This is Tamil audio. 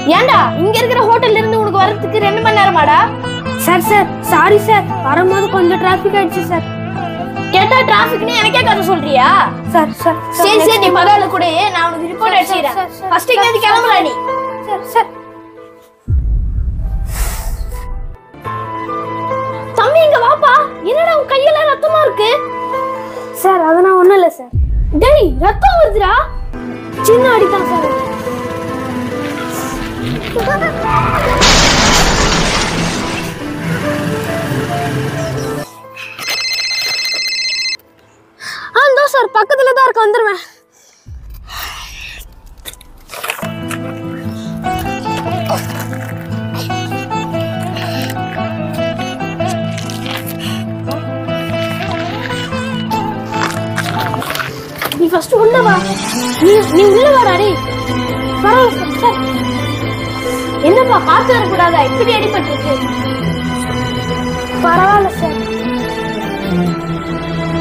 ஏன்டா இங்க இருக்கிற ஹோட்டல்ல இருந்து உனக்கு வரதுக்கு ரெண்டு மணி நேரமாடா சார் சார் சாரி சார் வரும்போது கொஞ்சம் டிராஃபிக் ஆயிடுச்சு சார் கேட்டா டிராபிக்னு எனக்கே கதை சொல்றியா சார் சார் சரி சரி நீ பரவாயில்ல கூட நான் உனக்கு ரிப்போர்ட் சார், அடிச்சுக்கிறேன் சார், சார், ஃபர்ஸ்ட் இங்க கிளம்புறா நீ சார் சார் தம்பி இங்க வாப்பா என்னடா உன் கையெல்லாம் ரத்தமா இருக்கு சார் அதெல்லாம் ஒண்ணும் இல்லை சார் டேய் ரத்தம் வருதுடா சின்ன அடிதான் சார் ஆ இதோ சார் பக்கத்துல தான் இருக்க வந்துருவேன் நீ ஃபர்ஸ்ட் உள்ள வா நீ நீ உள்ள வாடா டேய் பரவாயில்ல சார், சார் என்னப்பா பார்த்து வரக்கூடாதா இப்படி அடிபட்டிருக்கு பரவாயில்ல சார்